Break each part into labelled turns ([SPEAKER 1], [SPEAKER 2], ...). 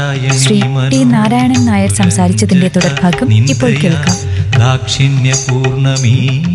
[SPEAKER 1] Shri T Narayanan Nair സംസാരിച്ചതിന്റെ തുടർഭാഗം ഇപ്പോൾ കേൾക്കാം
[SPEAKER 2] ദാക്ഷിണ്യപൂർണമീ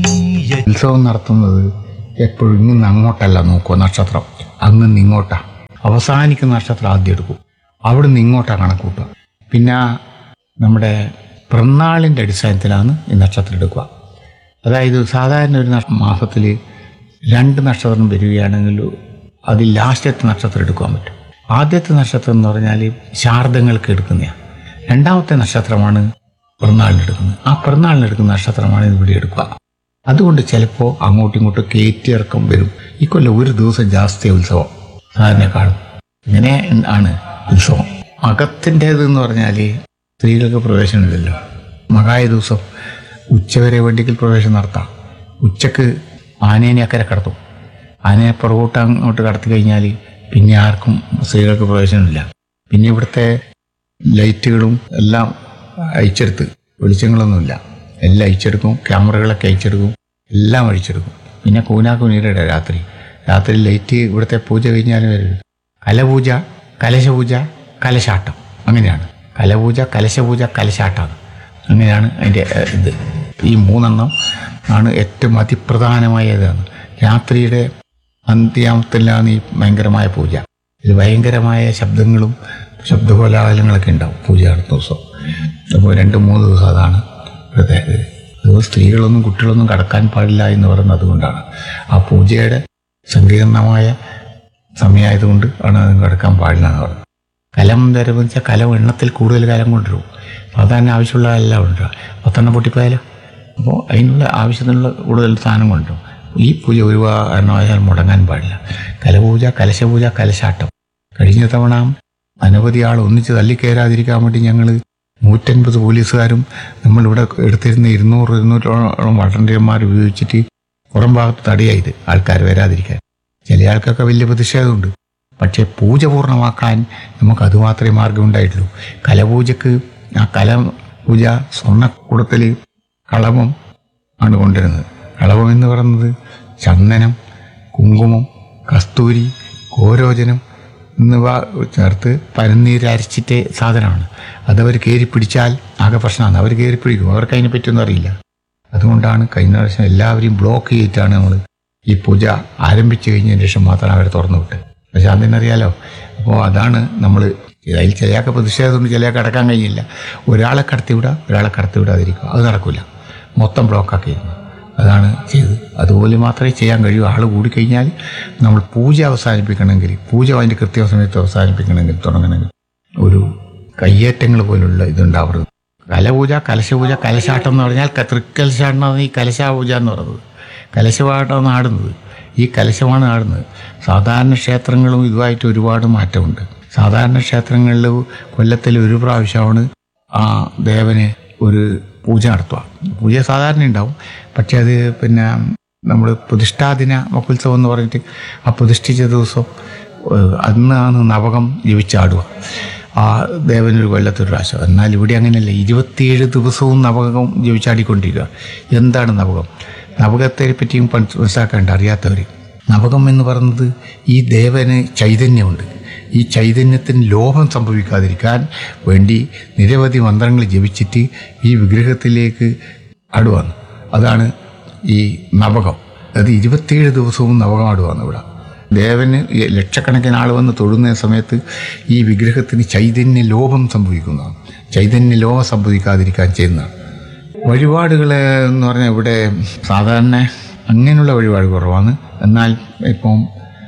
[SPEAKER 3] ഉത്സവം നടത്തുന്നത് എപ്പോഴും ഇന്ന് അങ്ങോട്ടല്ല നോക്കുക നക്ഷത്രം അങ്ങ് നിന്ന് ഇങ്ങോട്ടാ അവസാനിക്കുന്ന നക്ഷത്രം ആദ്യം എടുക്കും അവിടെ നിന്ന് ഇങ്ങോട്ടാ കണക്കൂട്ടുക പിന്നെ നമ്മുടെ പിറന്നാളിൻ്റെ അടിസ്ഥാനത്തിലാണ് ഈ നക്ഷത്രം എടുക്കുക അതായത് സാധാരണ ഒരു മാസത്തിൽ രണ്ട് നക്ഷത്രം വരികയാണെങ്കിൽ അതിൽ ലാസ്റ്റത്തെ നക്ഷത്രം എടുക്കാൻ പറ്റും ആദ്യത്തെ നക്ഷത്രം എന്ന് പറഞ്ഞാൽ ശാർദങ്ങൾക്ക് എടുക്കുന്നതാണ് രണ്ടാമത്തെ നക്ഷത്രമാണ് പിറന്നാളിന് എടുക്കുന്നത് ആ പിറന്നാളിന് എടുക്കുന്ന നക്ഷത്രമാണ് ഇവിടെ എടുക്കുക അതുകൊണ്ട് ചിലപ്പോൾ അങ്ങോട്ടും ഇങ്ങോട്ടും കയറ്റിയിറക്കം വരും ഈ കൊല്ലം ഒരു ദിവസം ജാസ്തി ഉത്സവം സാധാരണക്കാളും ഇങ്ങനെ ആണ് ഉത്സവം മകത്തിൻ്റേത് എന്ന് പറഞ്ഞാൽ സ്ത്രീകൾക്ക് പ്രവേശനമില്ലല്ലോ മകായ ദിവസം ഉച്ചവരെ വേണ്ടിക്കൽ പ്രവേശനം നടത്താം ഉച്ചക്ക് ആനേനെ അക്കരെ കടത്തും ആനയെ പുറകോട്ട് അങ്ങോട്ട് കടത്തി കഴിഞ്ഞാൽ പിന്നെ ആർക്കും സ്ത്രീകൾക്ക് പ്രവേശനമില്ല പിന്നെ ഇവിടുത്തെ ലൈറ്റുകളും എല്ലാം അയച്ചെടുത്ത് വെളിച്ചങ്ങളൊന്നുമില്ല എല്ലാം അയച്ചെടുക്കും ക്യാമറകളൊക്കെ അയച്ചെടുക്കും എല്ലാം അഴിച്ചെടുക്കും പിന്നെ കൂനാക്കുനീരുടെ രാത്രി രാത്രി ലൈറ്റ് ഇവിടുത്തെ പൂജ കഴിഞ്ഞാൽ വരും കലപൂജ കലശപൂജ കലശാട്ടം അങ്ങനെയാണ് കലപൂജ കലശപൂജ കലശാട്ടം അങ്ങനെയാണ് അതിൻ്റെ ഏഹ്, ഇത് ഈ മൂന്നെണ്ണം ആണ് ഏറ്റവും അതിപ്രധാനമായതാണ് രാത്രിയുടെ അന്ത്യാമത്തിലാണ് ഈ ഭയങ്കരമായ പൂജ ഇത് ഭയങ്കരമായ ശബ്ദങ്ങളും ശബ്ദകോലാഹലങ്ങളൊക്കെ ഉണ്ടാവും പൂജ നടത്തുന്ന ദിവസം അപ്പോൾ രണ്ട് മൂന്ന് ദിവസം അതാണ് ഇവിടുത്തെ ഇത്. അത് സ്ത്രീകളൊന്നും കുട്ടികളൊന്നും കടക്കാൻ പാടില്ല എന്ന് പറയുന്നത് അതുകൊണ്ടാണ് ആ പൂജയുടെ സങ്കീർണമായ സമയമായതുകൊണ്ട് ആണ് അത് കടക്കാൻ പാടില്ല എന്ന് പറയുന്നത് കലം തരം വെച്ചാൽ കലം എണ്ണത്തിൽ കൂടുതൽ കലം കൊണ്ടുവരും സാധാരണ ആവശ്യമുള്ള എല്ലാം കൊണ്ടുവരും പത്തെണ്ണം പൊട്ടിപ്പോയാലോ അപ്പോൾ അതിനുള്ള ആവശ്യത്തിനുള്ള കൂടുതൽ സാധനം കൊണ്ടുവരും ഈ പൂജ ഒരു കാരണവശാൽ മുടങ്ങാൻ പാടില്ല കലപൂജ കലശപൂജ കലശാട്ടം കഴിഞ്ഞ തവണ അനവധി ആൾ ഒന്നിച്ച് തള്ളിക്കയറാതിരിക്കാൻ വേണ്ടി ഞങ്ങൾ നൂറ്റൻപത് പോലീസുകാരും നമ്മളിവിടെ എടുത്തിരുന്ന ഇരുന്നൂറ് ഇരുന്നൂറ്റോളം വളണ്ടിയർമാർ ഉപയോഗിച്ചിട്ട് പുറം ഭാഗത്ത് തടയായത് ആൾക്കാർ വരാതിരിക്കാൻ ചില ആൾക്കൊക്കെ വലിയ പ്രതിഷേധമുണ്ട് പക്ഷേ പൂജ പൂർണ്ണമാക്കാൻ നമുക്ക് അതുമാത്രമേ മാർഗമുണ്ടായിട്ടുള്ളൂ കലപൂജക്ക് ആ കല പൂജ സ്വർണ്ണക്കുടത്തിൽ കളഭം ആണ് കൊണ്ടുവരുന്നത് കളഭം എന്ന് പറയുന്നത് ചന്ദനം കുങ്കുമം കസ്തൂരി ഗോരോചനം എന്നിവ ചേർത്ത് പനനീര് അരച്ചിട്ട് സാധനമാണ് അതവർ കയറി പിടിച്ചാൽ ആകെ പ്രശ്നമാണ് അവർ കയറി പിടിക്കും അവർക്ക് അതിനെ പറ്റിയൊന്നും അറിയില്ല അതുകൊണ്ടാണ് കഴിഞ്ഞ പ്രാവശ്യം എല്ലാവരെയും ബ്ലോക്ക് ചെയ്തിട്ടാണ് നമ്മൾ ഈ പൂജ ആരംഭിച്ചു കഴിഞ്ഞതിന് ശേഷം മാത്രം അവരെ തുറന്നു വിട്ട് പക്ഷെ അതിനറിയാലോ അപ്പോൾ അതാണ് നമ്മൾ അതിൽ ചിലയാൾക്ക് പ്രതിഷേധമുണ്ട് ചിലയാൾക്ക് അടക്കാൻ കഴിയില്ല ഒരാളെ കടത്തിവിടുക ഒരാളെ കടത്തിവിടാതിരിക്കുക അത് നടക്കില്ല മൊത്തം ബ്ലോക്കാക്കിയിരുന്നു അതാണ് ചെയ്തത് അതുപോലെ മാത്രമേ ചെയ്യാൻ കഴിയൂ ആൾ കൂടിക്കഴിഞ്ഞാൽ നമ്മൾ പൂജ അവസാനിപ്പിക്കണമെങ്കിൽ പൂജ അതിൻ്റെ കൃത്യസമയത്ത് അവസാനിപ്പിക്കണമെങ്കിൽ തുടങ്ങണമെങ്കിൽ ഒരു കയ്യേറ്റങ്ങൾ പോലുള്ള ഇതുണ്ടാവരുത് കലപൂജ കലശപൂജ കലശാട്ടം എന്ന് പറഞ്ഞാൽ ക- തൃക്കലശാട്ടമാണ് ഈ കലശാപൂജ എന്ന് പറയുന്നത് കലശപാട്ടമാണ് ആടുന്നത് ഈ കലശമാണ് ആടുന്നത് സാധാരണ ക്ഷേത്രങ്ങളും ഇതുമായിട്ട് ഒരുപാട് മാറ്റമുണ്ട് സാധാരണ ക്ഷേത്രങ്ങളിൽ കൊല്ലത്തിൽ ഒരു പ്രാവശ്യമാണ് ആ ദേവന് ഒരു പൂജ നടത്തുക പൂജ സാധാരണ ഉണ്ടാവും പക്ഷെ അത് പിന്നെ നമ്മൾ പ്രതിഷ്ഠാദിന മഹോത്സവം എന്ന് പറഞ്ഞിട്ട് ആ പ്രതിഷ്ഠിച്ച ദിവസം ഏഹ്, അന്നാണ് നവകം ജപിച്ചാടുക ആ ദേവനൊരു കൊല്ലത്തൊരു പ്രാവശ്യം എന്നാൽ ഇവിടെ അങ്ങനെയല്ല ഇരുപത്തിയേഴ് ദിവസവും നവകം ജപിച്ചാടിക്കൊണ്ടിരിക്കുക എന്താണ് നവകം നവകത്തെ പറ്റിയും പണ്ട് മനസ്സിലാക്കേണ്ട അറിയാത്തവർ നവകം എന്ന് പറയുന്നത് ഈ ദേവന് ചൈതന്യമുണ്ട് ഈ ചൈതന്യത്തിന് ലോഭം സംഭവിക്കാതിരിക്കാൻ വേണ്ടി നിരവധി മന്ത്രങ്ങൾ ജപിച്ചിട്ട് ഈ വിഗ്രഹത്തിലേക്ക് അടുവാണ് അതാണ് ഈ നവകം അത് ഇരുപത്തിയേഴ് ദിവസവും നവകം ആടുവാണ് ഇവിടെ ദേവന് ഈ ലക്ഷക്കണക്കിന് ആൾ വന്ന് തൊഴുന്ന സമയത്ത് ഈ വിഗ്രഹത്തിന് ചൈതന്യ ലോപം സംഭവിക്കുന്നതാണ് ചൈതന്യ ലോപം സംഭവിക്കാതിരിക്കാൻ ചെയ്യുന്നതാണ് വഴിപാടുകൾ എന്ന് പറഞ്ഞാൽ ഇവിടെ സാധാരണ അങ്ങനെയുള്ള വഴിപാട് കുറവാണ് എന്നാൽ ഇപ്പം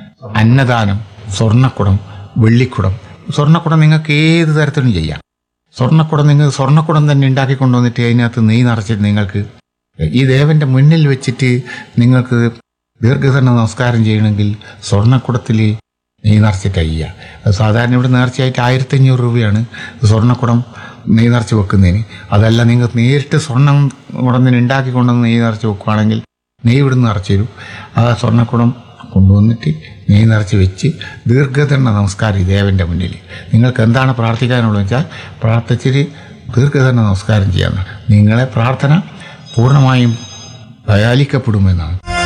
[SPEAKER 3] അന്നദാനം സ്വർണ്ണക്കുടം വെള്ളിക്കുടം സ്വർണ്ണക്കുടം നിങ്ങൾക്ക് ഏത് തരത്തിലും ചെയ്യാം സ്വർണ്ണക്കുടം നിങ്ങൾ സ്വർണ്ണക്കുടം തന്നെ ഉണ്ടാക്കി കൊണ്ടുവന്നിട്ട് അതിനകത്ത് നെയ്യ് നിറച്ചിട്ട് നിങ്ങൾക്ക് ഈ ദേവന്റെ മുന്നിൽ വെച്ചിട്ട് നിങ്ങൾക്ക് ദീർഘതണ്ണ നമസ്കാരം ചെയ്യണമെങ്കിൽ സ്വർണ്ണക്കുടത്തിൽ നെയ്യ് നിറച്ചിട്ട് ചെയ്യുക അത് സാധാരണ ഇവിടെ നേർച്ചയായിട്ട് ആയിരത്തി അഞ്ഞൂറ് രൂപയാണ് സ്വർണ്ണക്കുടം നെയ്യ് നിറച്ച് വെക്കുന്നതിന് അതല്ല നിങ്ങൾ നേരിട്ട് സ്വർണ്ണം കുടത്തിന് ഉണ്ടാക്കി കൊണ്ടുവന്ന് നെയ്യ് നിറച്ച് വെക്കുകയാണെങ്കിൽ നെയ്യ് ഇവിടുന്ന് നിറച്ച് തരും ആ സ്വർണ്ണക്കുടം കൊണ്ടുവന്നിട്ട് നെയ്യ് നിറച്ച് വെച്ച് ദീർഘദണ്ഡ നമസ്കാരം ഈ ദേവന്റെ മുന്നിൽ നിങ്ങൾക്ക് എന്താണ് പ്രാർത്ഥിക്കാനുള്ളത് വെച്ചാൽ പ്രാർത്ഥിച്ചിട്ട് ദീർഘദണ്ഡ നമസ്കാരം ചെയ്യാവുന്നതാണ് നിങ്ങളെ പ്രാർത്ഥന പൂർണ്ണമായും ദയാലിക്കപ്പെടുമെന്നാണ്